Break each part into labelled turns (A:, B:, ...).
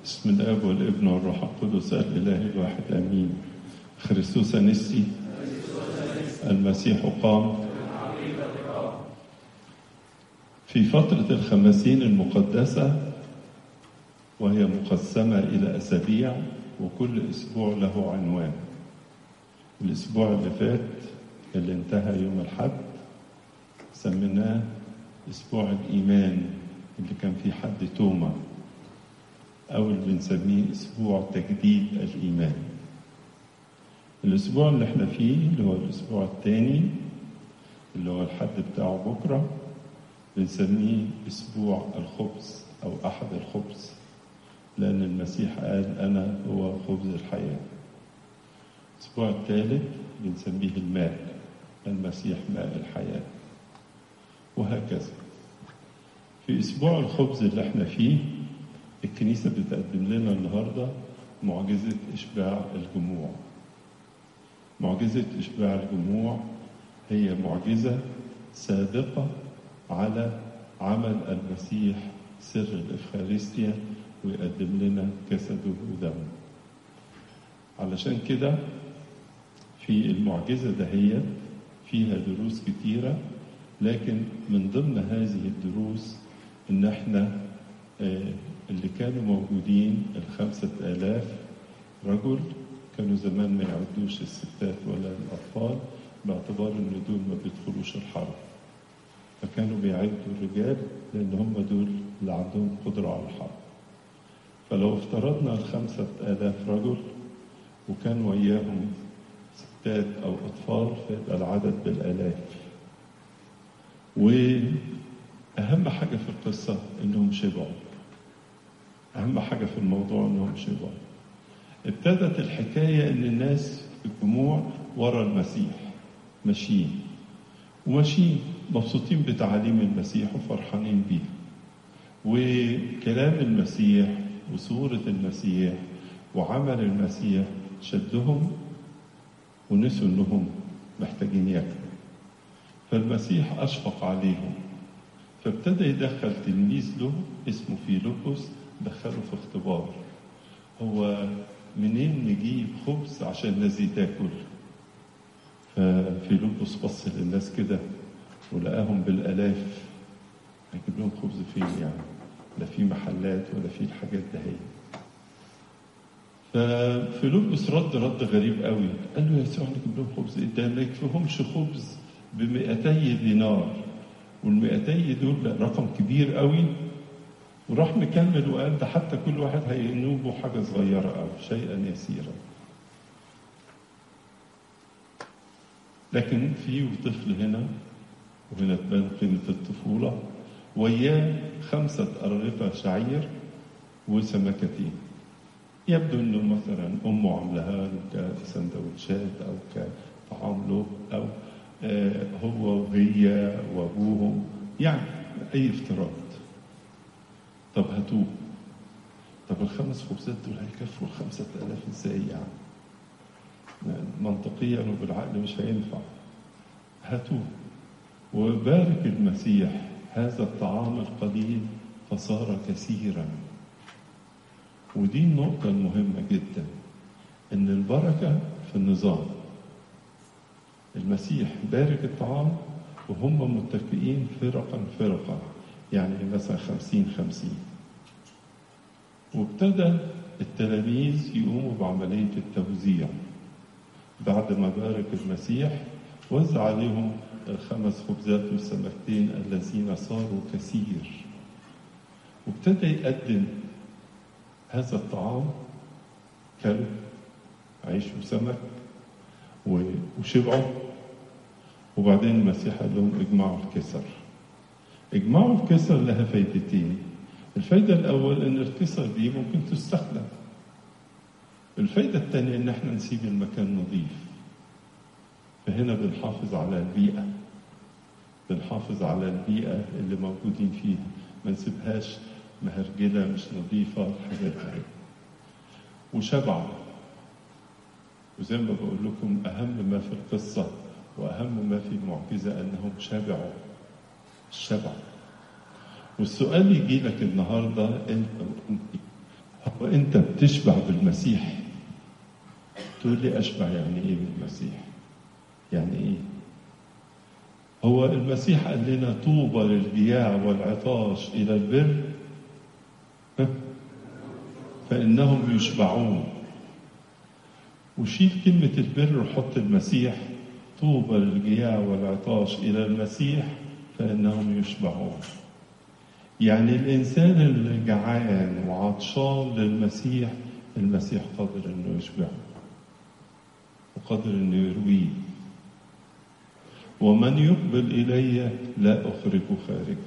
A: بسم الاب والابن والروح القدس الاله الواحد امين خريستوس انستي المسيح قام في فترة الخمسين المقدسة وهي مقسمة إلى أسابيع وكل أسبوع له عنوان الأسبوع اللي فات اللي انتهى يوم الحد سميناه أسبوع الإيمان اللي كان فيه حد توما أو اللي بنسميه أسبوع تجديد الإيمان الأسبوع اللي احنا فيه اللي هو الأسبوع الثاني اللي هو الحد بتاعه بكرة بنسميه أسبوع الخبز أو أحد الخبز لأن المسيح قال أنا هو خبز الحياة الأسبوع الثالث بنسميه الماء المسيح ماء الحياة وهكذا في أسبوع الخبز اللي احنا فيه الكنيسة بتقدم لنا النهاردة معجزة إشباع الجموع معجزة إشباع الجموع هي معجزة سابقة على عمل المسيح سر الإفخارستيا ويقدم لنا جسده ودمه علشان كده في المعجزة دهيت فيها دروس كتيرة لكن من ضمن هذه الدروس إن إحنا اللي كانوا موجودين الخمسة آلاف رجل كانوا زمان ما يعدوش الستات ولا الأطفال باعتبار إن دول ما بيدخلوش الحرب فكانوا بيعدوا الرجال لأن هم دول اللي عندهم قدرة على الحرب فلو افترضنا الخمسة آلاف رجل وكان وياهم ستات أو أطفال فيبقى العدد بالآلاف وأهم حاجة في القصة إنهم شبعوا أهم حاجة في الموضوع إنهم شبعوا ابتدت الحكاية إن الناس في الجموع ورا المسيح ماشيين وماشيين مبسوطين بتعاليم المسيح وفرحانين بيه وكلام المسيح وصورة المسيح وعمل المسيح شدهم ونسوا انهم محتاجين ياكلوا فالمسيح اشفق عليهم فابتدى يدخل تلميذ له اسمه فيلبس دخله في اختبار هو منين نجيب خبز عشان الناس دي تاكل ففيلبس بص للناس كده ولقاهم بالالاف هيجيب لهم خبز فين يعني لا في محلات ولا في الحاجات دهية ففيلبس رد رد غريب قوي قال له يا يسوع نجيب لهم خبز ايه ده ما يكفيهمش خبز ب 200 دينار وال 200 دول رقم كبير قوي وراح مكمل وقال ده حتى كل واحد هينوبه حاجه صغيره قوي شيئا يسيرا لكن في طفل هنا وهنا تبان قيمه الطفوله وياه خمسة أرغفة شعير وسمكتين يبدو أنه مثلا أمه عاملها له كسندوتشات أو كطعام له أو آه هو وهي وأبوهم يعني أي افتراض طب هاتوه طب الخمس خبزات دول هيكفوا الخمسة آلاف ازاي يعني منطقيا وبالعقل مش هينفع هاتوه وبارك المسيح هذا الطعام القليل فصار كثيرا ودي النقطة المهمة جدا إن البركة في النظام المسيح بارك الطعام وهم متكئين فرقا فرقا يعني مثلا خمسين خمسين وابتدى التلاميذ يقوموا بعملية التوزيع بعد ما بارك المسيح وزع عليهم الخمس خبزات والسمكتين الذين صاروا كثير وابتدى يقدم هذا الطعام كلب عيش وسمك وشبعوا وبعدين المسيح قال لهم اجمعوا الكسر اجمعوا الكسر لها فايدتين الفايدة الأول إن الكسر دي ممكن تستخدم الفايدة الثانية إن احنا نسيب المكان نظيف فهنا بنحافظ على البيئة بنحافظ على البيئة اللي موجودين فيها ما نسيبهاش مهرجلة مش نظيفة حاجات هاي وشبع وزي ما بقول لكم أهم ما في القصة وأهم ما في المعجزة أنهم شبعوا الشبع والسؤال يجي لك النهاردة أنت هو وانت بتشبع بالمسيح تقول لي اشبع يعني ايه بالمسيح يعني ايه هو المسيح قال لنا طوبى للجياع والعطاش الى البر فانهم يشبعون وشيل كلمة البر وحط المسيح طوبى للجياع والعطاش إلى المسيح فإنهم يشبعون يعني الإنسان اللي جعان وعطشان للمسيح المسيح قادر إنه يشبعه وقادر إنه يرويه ومن يقبل إلي لا أخرجه خارجا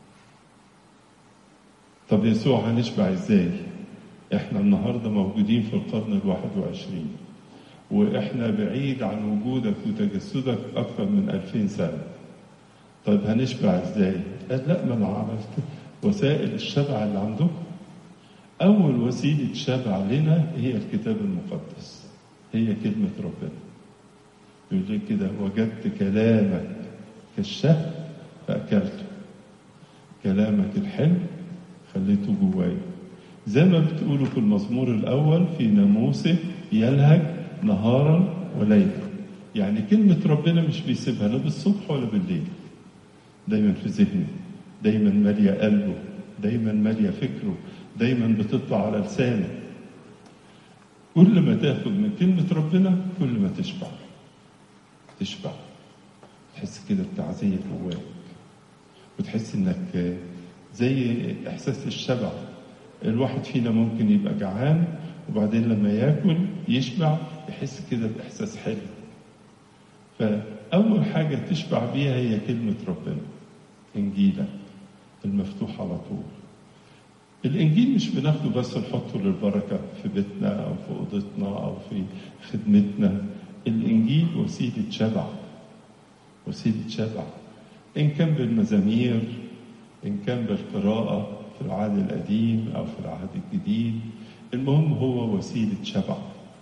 A: طب يسوع هنشبع إزاي؟ إحنا النهاردة موجودين في القرن الواحد وعشرين وإحنا بعيد عن وجودك وتجسدك أكثر من ألفين سنة طيب هنشبع إزاي؟ قال لا ما أنا عملت وسائل الشبع اللي عندكم أول وسيلة شبع لنا هي الكتاب المقدس هي كلمة ربنا يقول لك كده وجدت كلامك كالشهد فأكلته كلامك الحلو خليته جوايا زي ما بتقولوا في المزمور الأول في ناموسه يلهج نهارا وليلا يعني كلمة ربنا مش بيسيبها لا بالصبح ولا بالليل دايما في ذهنه دايما مالية قلبه دايما مالية فكره دايما بتطلع على لسانه كل ما تاخد من كلمة ربنا كل ما تشبع تشبع تحس كده بتعزية جواك وتحس انك زي احساس الشبع الواحد فينا ممكن يبقى جعان وبعدين لما ياكل يشبع يحس كده باحساس حلو فاول حاجه تشبع بيها هي كلمه ربنا انجيلك المفتوح على طول الانجيل مش بناخده بس نحطه للبركه في بيتنا او في اوضتنا او في خدمتنا الانجيل وسيله شبع وسيله شبع ان كان بالمزامير ان كان بالقراءه في العهد القديم او في العهد الجديد المهم هو وسيله شبع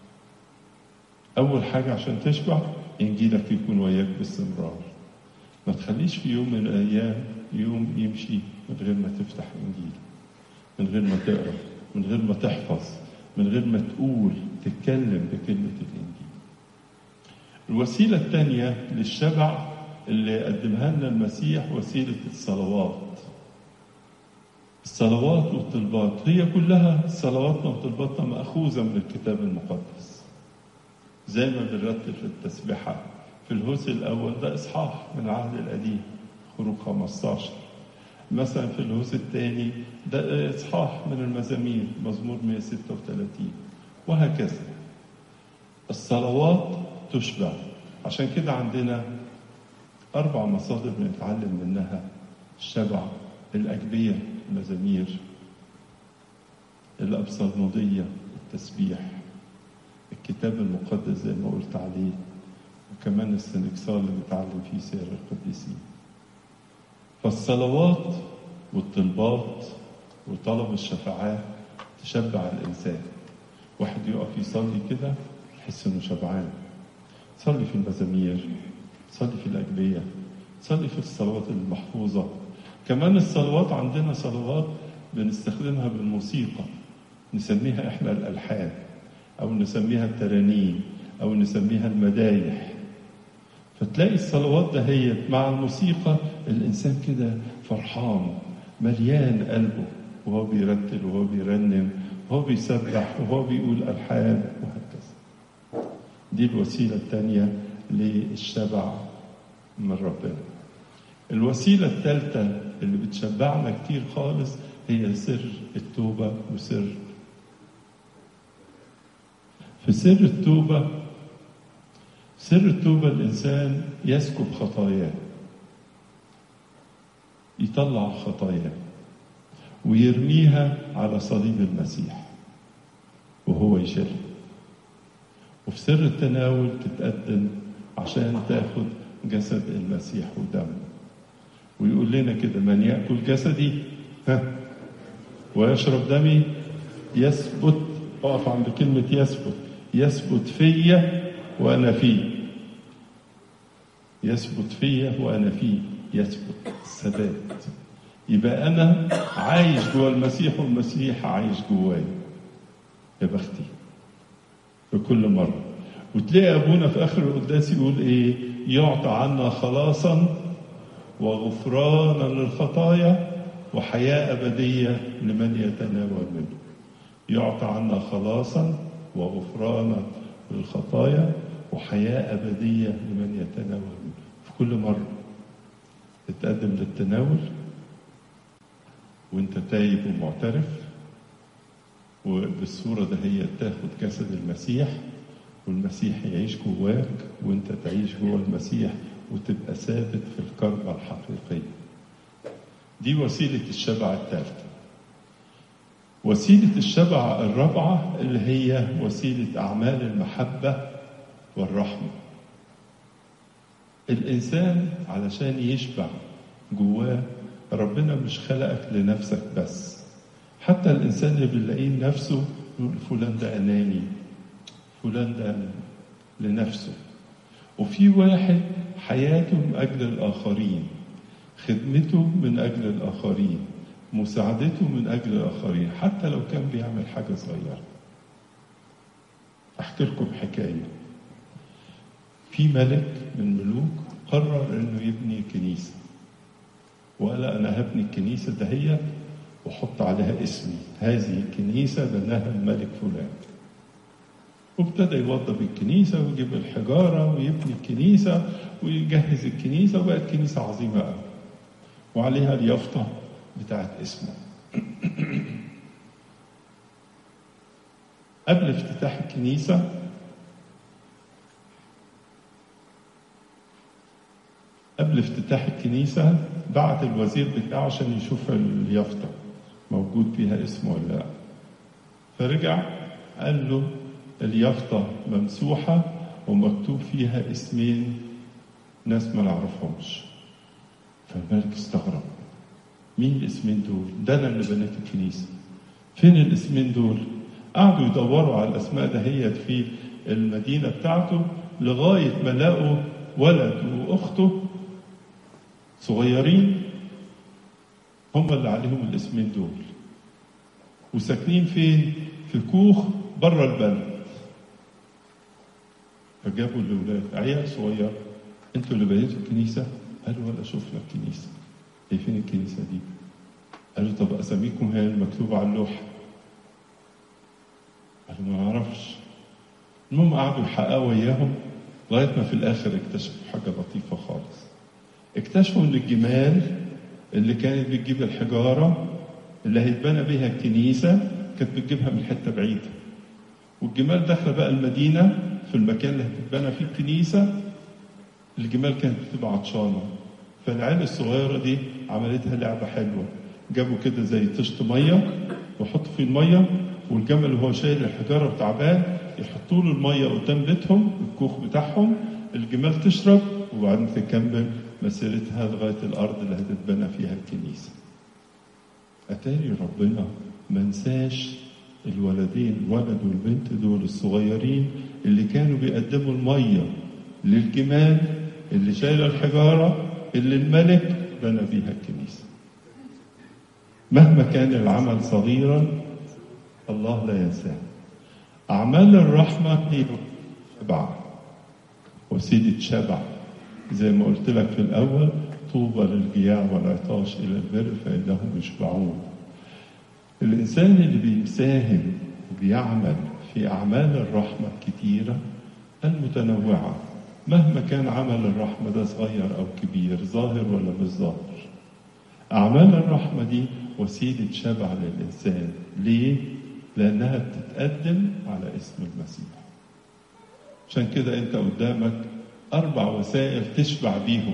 A: اول حاجه عشان تشبع انجيلك يكون وياك باستمرار ما تخليش في يوم من الايام يوم يمشي من غير ما تفتح انجيل من غير ما تقرا من غير ما تحفظ من غير ما تقول تتكلم بكلمه الانجيل الوسيله الثانيه للشبع اللي قدمها لنا المسيح وسيله الصلوات الصلوات والطلبات هي كلها صلواتنا وطلباتنا مأخوذة من الكتاب المقدس زي ما بنرتب في التسبيحة في الهوس الأول ده إصحاح من العهد القديم خروج 15 مثلا في الهوس الثاني ده إصحاح من المزامير مزمور 136 وهكذا الصلوات تشبع عشان كده عندنا أربع مصادر بنتعلم منها الشبع الأجبية المزامير الأبصرنودية التسبيح الكتاب المقدس زي ما قلت عليه وكمان السنكسار اللي بنتعلم فيه سير القديسين فالصلوات والطلبات وطلب الشفاعات تشبع الإنسان واحد يقف يصلي كده يحس إنه شبعان صلي في المزامير صلي في الأجبية صلي في الصلوات المحفوظة كمان الصلوات عندنا صلوات بنستخدمها بالموسيقى نسميها احنا الالحان او نسميها الترانيم او نسميها المدايح فتلاقي الصلوات ده هي مع الموسيقى الانسان كده فرحان مليان قلبه وهو بيرتل وهو بيرنم وهو بيسبح وهو بيقول الحان وهكذا دي الوسيله الثانيه للشبع من ربنا الوسيلة الثالثة اللي بتشبعنا كتير خالص هي سر التوبة وسر في سر التوبة سر التوبة الإنسان يسكب خطاياه يطلع خطاياه ويرميها على صليب المسيح وهو يشيلها وفي سر التناول تتقدم عشان تاخد جسد المسيح ودمه ويقول لنا كده من ياكل جسدي ها ويشرب دمي يثبت اقف عند كلمه يثبت يثبت فيا وانا فيه يثبت فيا وانا فيه يثبت الثبات يبقى انا عايش جوه المسيح والمسيح عايش جوايا يا بختي في كل مرة وتلاقي أبونا في آخر القداس يقول إيه يعطى عنا خلاصا وغفرانا للخطايا وحياة أبدية لمن يتناول منه يعطى عنا خلاصا وغفرانا للخطايا وحياة أبدية لمن يتناول منه في كل مرة تتقدم للتناول وانت تايب ومعترف وبالصورة ده هي تاخد جسد المسيح والمسيح يعيش جواك وانت تعيش جوا المسيح وتبقى ثابت في الكربة الحقيقية دي وسيلة الشبع الثالثة وسيلة الشبع الرابعة اللي هي وسيلة أعمال المحبة والرحمة الإنسان علشان يشبع جواه ربنا مش خلقك لنفسك بس حتى الإنسان اللي بنلاقيه نفسه يقول فلان ده أناني فلان ده لنفسه وفي واحد حياته من أجل الآخرين خدمته من أجل الآخرين مساعدته من أجل الآخرين حتى لو كان بيعمل حاجة صغيرة أحكي لكم حكاية في ملك من ملوك قرر إنه يبني كنيسة وقال أنا هبني الكنيسة دهيت وحط عليها اسمي هذه الكنيسة بناها الملك فلان وابتدى يوضب الكنيسة ويجيب الحجارة ويبني الكنيسة ويجهز الكنيسة وبقت كنيسة عظيمة قوي وعليها اليافطة بتاعت اسمه قبل افتتاح الكنيسة قبل افتتاح الكنيسة بعت الوزير بتاعه عشان يشوف اليافطة موجود فيها اسمه ولا لا فرجع قال له اليافطة ممسوحة ومكتوب فيها اسمين ناس ما نعرفهمش فالملك استغرب مين الاسمين دول؟ ده انا اللي بنيت الكنيسة فين الاسمين دول؟ قعدوا يدوروا على الاسماء دهيت في المدينة بتاعته لغاية ما لقوا ولد واخته صغيرين هم اللي عليهم الاسمين دول وساكنين فين؟ في كوخ بره البلد فجابوا الاولاد عيال صغير انتوا اللي بنيتوا الكنيسه؟ قالوا ولا شفنا الكنيسه هي فين الكنيسه دي؟ قالوا طب اساميكم هي المكتوبه على اللوحه قالوا ما نعرفش المهم قعدوا يحققوا وياهم لغايه ما في الاخر اكتشفوا حاجه لطيفه خالص اكتشفوا ان الجمال اللي كانت بتجيب الحجاره اللي هيتبنى بيها الكنيسه كانت بتجيبها من حته بعيده والجمال داخله بقى المدينه في المكان اللي هتتبنى فيه الكنيسه الجمال كانت بتبقى عطشانه فالعيال الصغيره دي عملتها لعبه حلوه جابوا كده زي طشت ميه وحطوا فيه الميه والجمل اللي هو شايل الحجاره وتعبان يحطوا له الميه قدام بيتهم الكوخ بتاعهم الجمال تشرب وبعدين تكمل مسيرتها لغايه الارض اللي هتتبنى فيها الكنيسه. اتاري ربنا ما نساش الولدين الولد والبنت دول الصغيرين اللي كانوا بيقدموا الميه للجمال اللي شايله الحجاره اللي الملك بنى بيها الكنيسه. مهما كان العمل صغيرا الله لا ينساه. اعمال الرحمه هي شبع وسيله شبع زي ما قلت لك في الاول طوبى للجياع والعطاش الى البر فانهم يشبعون. الانسان اللي بيساهم وبيعمل في اعمال الرحمه الكتيره المتنوعه مهما كان عمل الرحمه ده صغير او كبير ظاهر ولا مش ظاهر. اعمال الرحمه دي وسيله شبع للانسان، ليه؟ لانها بتتقدم على اسم المسيح. عشان كده انت قدامك اربع وسائل تشبع بيهم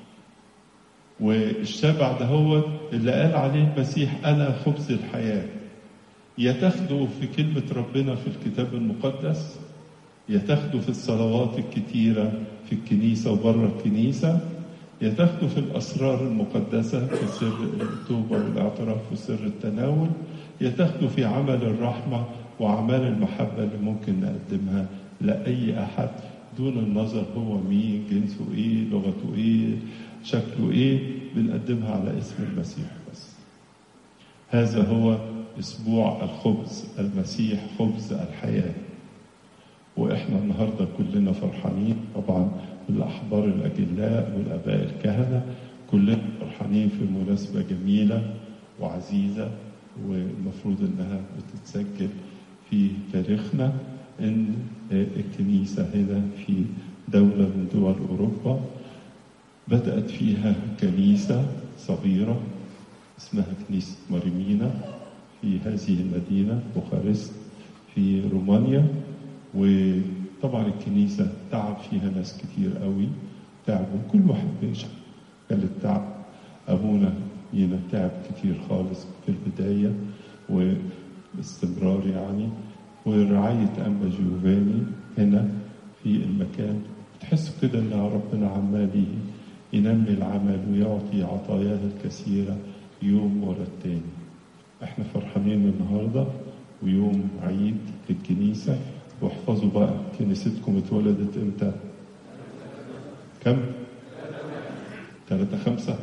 A: والشبع ده هو اللي قال عليه المسيح انا خبز الحياه يا تاخده في كلمه ربنا في الكتاب المقدس يا تاخده في الصلوات الكتيره في الكنيسه وبره الكنيسه يا تاخده في الاسرار المقدسه في سر التوبه والاعتراف وسر التناول يا تاخده في عمل الرحمه واعمال المحبه اللي ممكن نقدمها لاي احد دون النظر هو مين جنسه ايه لغته ايه شكله ايه بنقدمها على اسم المسيح بس هذا هو أسبوع الخبز المسيح خبز الحياة وإحنا النهاردة كلنا فرحانين طبعا الأحبار الأجلاء والآباء الكهنة كلنا فرحانين في مناسبة جميلة وعزيزة والمفروض إنها بتتسجل في تاريخنا إن الكنيسة هنا في دولة من دول أوروبا بدأت فيها كنيسة صغيرة اسمها كنيسة مريمينا في هذه المدينة بوخارست في رومانيا وطبعا الكنيسة تعب فيها ناس كتير قوي تعبوا كل واحد بيشعر كان التعب أبونا ينا تعب كتير خالص في البداية واستمرار يعني ورعاية أنبا جيوفاني هنا في المكان تحسوا كده إن ربنا عمال ينمي العمل ويعطي عطاياه الكثيرة يوم ورا التاني احنا فرحانين النهارده ويوم عيد للكنيسة واحفظوا بقى كنيستكم اتولدت امتى؟ كم؟ ثلاثة خمسة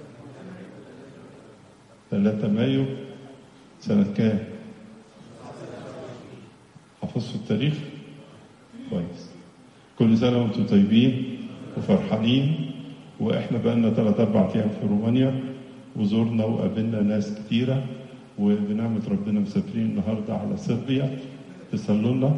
A: ثلاثة مايو سنة كام؟ حفظتوا التاريخ؟ كويس كل سنة وانتم طيبين وفرحانين واحنا بقالنا ثلاث اربع ايام في رومانيا وزورنا وقابلنا ناس كتيرة وبنعمة ربنا مسافرين النهاردة على صربيا تصلوا لنا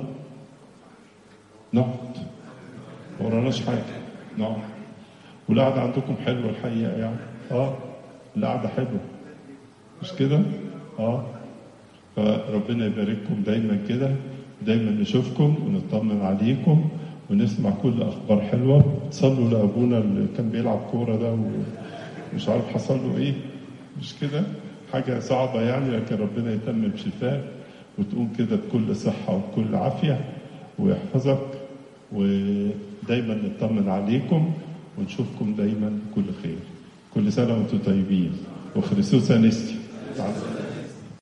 A: نقعد ما وراناش حاجة نقعد والقعدة عندكم حلوة الحقيقة يعني اه القعدة حلوة مش كده؟ اه فربنا يبارككم دايما كده دايما نشوفكم ونطمن عليكم ونسمع كل اخبار حلوه تصلوا لابونا اللي كان بيلعب كوره ده ومش عارف حصل له ايه مش كده حاجه صعبه يعني لكن ربنا يتمم بشفاء وتقوم كده بكل صحه وبكل عافيه ويحفظك ودايما نطمن عليكم ونشوفكم دايما كل خير كل سنه وانتم طيبين وخريستوس انستي